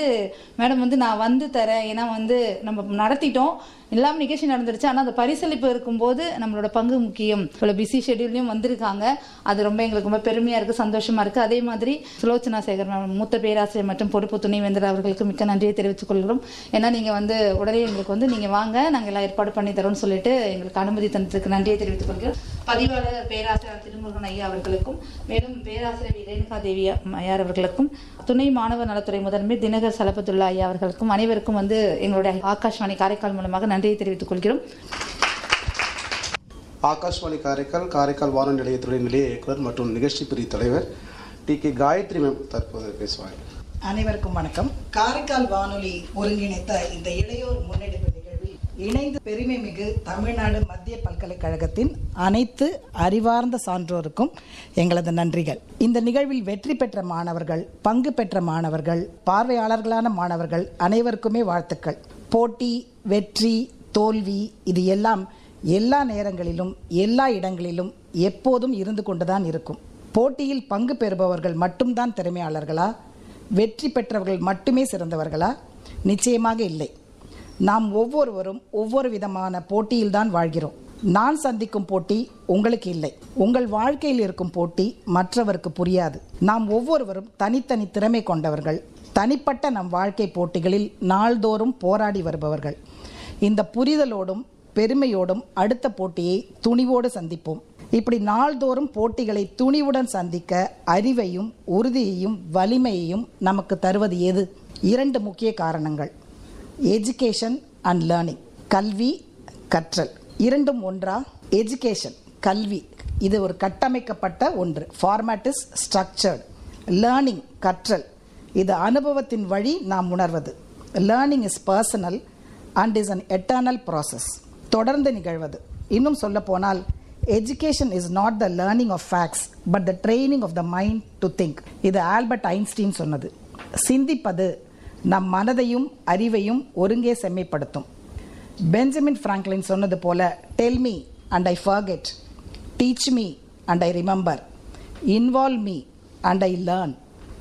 madam வந்து நான் வந்து தரேன் ஏன்னா வந்து நம்ம நடத்திட்டோம் எல்லாம் நிகழ்ச்சி நடந்துருச்சு ஆனால் அந்த பரிசளிப்பு இருக்கும்போது நம்மளோட பங்கு முக்கியம் இவ்வளோ பிஸி ஷெட்யூல்லையும் வந்திருக்காங்க அது ரொம்ப எங்களுக்கு ரொம்ப பெருமையாக இருக்குது சந்தோஷமாக இருக்குது அதே மாதிரி சுலோச்சனா சேகர் மேம் மூத்த பேராசிரியர் மற்றும் பொறுப்பு துணைவேந்தர் அவர்களுக்கு மிக்க நன்றியை தெரிவித்துக் கொள்கிறோம் ஏன்னா நீங்கள் வந்து உடனே எங்களுக்கு வந்து நீங்கள் வாங்க நாங்கள் எல்லாம் ஏற்பாடு பண்ணி தரோம்னு சொல்லிட்டு எங்களுக்கு அனுமதி தந்ததுக்கு நன்றியை தெரிவித்துக் கொள்கிறோம் பதிவாளர் பேராசிரியர் திருமுருகன் ஐயா அவர்களுக்கும் மேலும் பேராசிரியர் ரேணுகா தேவி ஐயார் அவர்களுக்கும் துணை மாணவர் நலத்துறை முதன்மை தினகர் சலபத்துல்லா ஐயா அவர்களுக்கும் அனைவருக்கும் வந்து எங்களுடைய ஆகாஷ்வாணி காரைக்கால் மூலமாக நன்றியை தெரிவித்துக் கொள்கிறோம் ஆகாஷ்வாணி காரைக்கால் காரைக்கால் வானொலி நிலையத்துடைய நிலைய இயக்குனர் மற்றும் நிகழ்ச்சி பிரிவு தலைவர் டி கே காயத்ரி மேம் தற்போது பேசுவாங்க அனைவருக்கும் வணக்கம் காரைக்கால் வானொலி ஒருங்கிணைத்த இந்த இளையோர் முன்னெடுப்பு நிகழ்வில் இணைந்து பெருமை மிகு தமிழ்நாடு மத்திய பல்கலைக்கழகத்தின் அனைத்து அறிவார்ந்த சான்றோருக்கும் எங்களது நன்றிகள் இந்த நிகழ்வில் வெற்றி பெற்ற மாணவர்கள் பங்கு பெற்ற மாணவர்கள் பார்வையாளர்களான மாணவர்கள் அனைவருக்குமே வாழ்த்துக்கள் போட்டி வெற்றி தோல்வி இது எல்லாம் எல்லா நேரங்களிலும் எல்லா இடங்களிலும் எப்போதும் இருந்து கொண்டுதான் இருக்கும் போட்டியில் பங்கு பெறுபவர்கள் மட்டும்தான் திறமையாளர்களா வெற்றி பெற்றவர்கள் மட்டுமே சிறந்தவர்களா நிச்சயமாக இல்லை நாம் ஒவ்வொருவரும் ஒவ்வொரு விதமான போட்டியில்தான் வாழ்கிறோம் நான் சந்திக்கும் போட்டி உங்களுக்கு இல்லை உங்கள் வாழ்க்கையில் இருக்கும் போட்டி மற்றவருக்கு புரியாது நாம் ஒவ்வொருவரும் தனித்தனி திறமை கொண்டவர்கள் தனிப்பட்ட நம் வாழ்க்கை போட்டிகளில் நாள்தோறும் போராடி வருபவர்கள் இந்த புரிதலோடும் பெருமையோடும் அடுத்த போட்டியை துணிவோடு சந்திப்போம் இப்படி நாள்தோறும் போட்டிகளை துணிவுடன் சந்திக்க அறிவையும் உறுதியையும் வலிமையையும் நமக்கு தருவது எது இரண்டு முக்கிய காரணங்கள் எஜுகேஷன் அண்ட் லேர்னிங் கல்வி கற்றல் இரண்டும் ஒன்றா எஜுகேஷன் கல்வி இது ஒரு கட்டமைக்கப்பட்ட ஒன்று ஃபார்மேட் இஸ் ஸ்ட்ரக்சர்டு லேர்னிங் கற்றல் இது அனுபவத்தின் வழி நாம் உணர்வது learning is personal and is an eternal process தொடர்ந்து நிகழ்வது இன்னும் சொல்ல போனால் education is not the learning of facts but the training of the mind to think இது ஆல்பர்ட் ஐன்ஸ்டீன் சொன்னது சிந்திப்பது நம் மனதையும் அறிவையும் ஒருங்கே செம்மைப்படுத்தும் பெஞ்சமின் பிராங்க்லின் சொன்னது போல tell me and I forget teach me and I remember involve me and I learn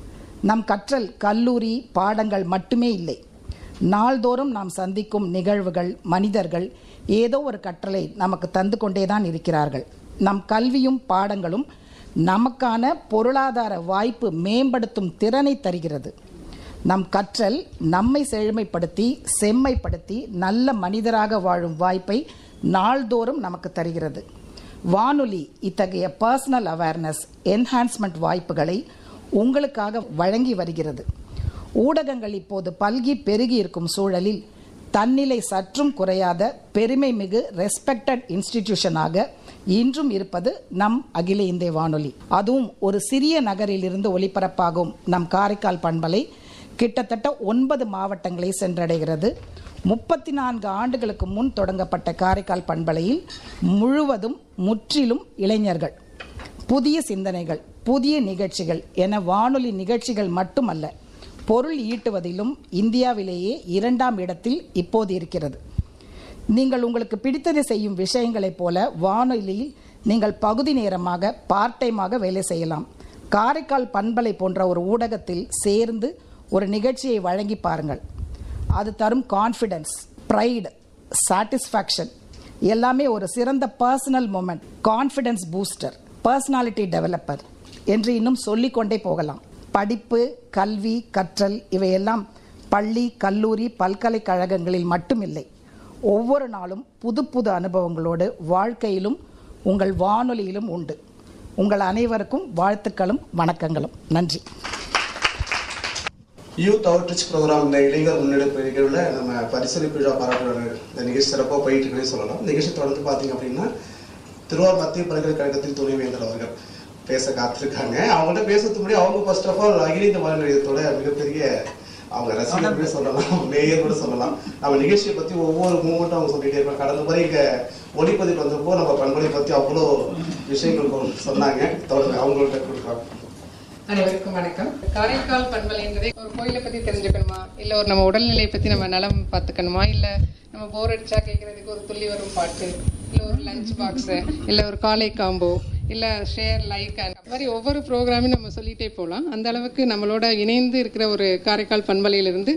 நம் கற்றல் கல்லூரி பாடங்கள் மட்டுமே இல்லை நாள்தோறும் நாம் சந்திக்கும் நிகழ்வுகள் மனிதர்கள் ஏதோ ஒரு கற்றலை நமக்கு தந்து கொண்டே தான் இருக்கிறார்கள் நம் கல்வியும் பாடங்களும் நமக்கான பொருளாதார வாய்ப்பு மேம்படுத்தும் திறனை தருகிறது நம் கற்றல் நம்மை செழுமைப்படுத்தி செம்மைப்படுத்தி நல்ல மனிதராக வாழும் வாய்ப்பை நாள்தோறும் நமக்கு தருகிறது வானொலி இத்தகைய பர்சனல் அவேர்னஸ் என்ஹான்ஸ்மெண்ட் வாய்ப்புகளை உங்களுக்காக வழங்கி வருகிறது ஊடகங்கள் இப்போது பல்கி பெருகி இருக்கும் சூழலில் தன்னிலை சற்றும் குறையாத பெருமை மிகு ரெஸ்பெக்டட் இன்ஸ்டிடியூஷனாக இன்றும் இருப்பது நம் அகில இந்திய வானொலி அதுவும் ஒரு சிறிய நகரில் இருந்து ஒளிபரப்பாகும் நம் காரைக்கால் பண்பலை கிட்டத்தட்ட ஒன்பது மாவட்டங்களை சென்றடைகிறது முப்பத்தி நான்கு ஆண்டுகளுக்கு முன் தொடங்கப்பட்ட காரைக்கால் பண்பலையில் முழுவதும் முற்றிலும் இளைஞர்கள் புதிய சிந்தனைகள் புதிய நிகழ்ச்சிகள் என வானொலி நிகழ்ச்சிகள் மட்டுமல்ல பொருள் ஈட்டுவதிலும் இந்தியாவிலேயே இரண்டாம் இடத்தில் இப்போது இருக்கிறது நீங்கள் உங்களுக்கு பிடித்ததை செய்யும் விஷயங்களைப் போல வானொலியில் நீங்கள் பகுதி நேரமாக பார்ட் டைமாக வேலை செய்யலாம் காரைக்கால் பண்பலை போன்ற ஒரு ஊடகத்தில் சேர்ந்து ஒரு நிகழ்ச்சியை வழங்கி பாருங்கள் அது தரும் கான்ஃபிடென்ஸ் ப்ரைடு சாட்டிஸ்ஃபேக்ஷன் எல்லாமே ஒரு சிறந்த personal moment confidence booster personality developer என்று இன்னும் சொல்லிக்கொண்டே போகலாம் படிப்பு கல்வி கற்றல் இவையெல்லாம் பள்ளி கல்லூரி பல்கலைக்கழகங்களில் மட்டுமில்லை ஒவ்வொரு நாளும் புது புது அனுபவங்களோடு வாழ்க்கையிலும் உங்கள் வானொலியிலும் உண்டு உங்கள் அனைவருக்கும் வாழ்த்துக்களும் வணக்கங்களும் நன்றி யூத் அவுட்ரிச் ப்ரோக்ராம் இந்த இளைஞர் முன்னெடுப்பு நிகழ்வில் நம்ம பரிசளிப்பு விழா பாராட்டு இந்த நிகழ்ச்சி சிறப்பாக போயிட்டு இருக்குன்னு சொல்லலாம் நிகழ்ச்சி தொடர்ந்து பார்த்தீங்க அப்படின்னா திருவாரூர் மத்திய பல்கலைக்கழகத்தின் துணைவேந்தர் அவர்கள் பேச காத்திருக்காங்க அவங்கள்ட்ட பேசுறதுக்கு முன்னாடி அவங்க ஃபர்ஸ்ட் ஆஃப் ஆல் அகில இந்த வானொலி நிலையத்தோட மிகப்பெரிய அவங்க ரசிகர் கூட சொல்லலாம் நேயர் கூட சொல்லலாம் நம்ம நிகழ்ச்சியை பத்தி ஒவ்வொரு மூமெண்ட்டும் அவங்க சொல்லிட்டே இருப்பாங்க கடந்த முறை இங்க ஒளிப்பதிவு வந்தப்போ நம்ம பண்பலை பத்தி அவ்வளோ விஷயங்கள் சொன்னாங்க தொடர்ந்து அவங்கள்ட்ட கொடுக்குறோம் அனைவருக்கும் வணக்கம் காரைக்கால் பண்பலைன்றதே ஒரு கோயிலை பத்தி தெரிஞ்சுக்கணுமா இல்ல ஒரு நம்ம உடல்நிலையை பத்தி நம்ம நலம் பார்த்துக்கணுமா இல்ல நம்ம போர் அடிச்சா கேட்கறதுக்கு ஒரு துள்ளி வரும் பாட்டு இல்ல ஒரு லஞ்ச் பாக்ஸ் இல்ல ஒரு காலை காம்போ இல்ல ஷேர் லைக் அந்த மாதிரி ஒவ்வொரு ப்ரோக்ராமையும் நம்ம சொல்லிட்டே போகலாம் அந்த அளவுக்கு நம்மளோட இணைந்து இருக்கிற ஒரு காரைக்கால் பண்பலையிலிருந்து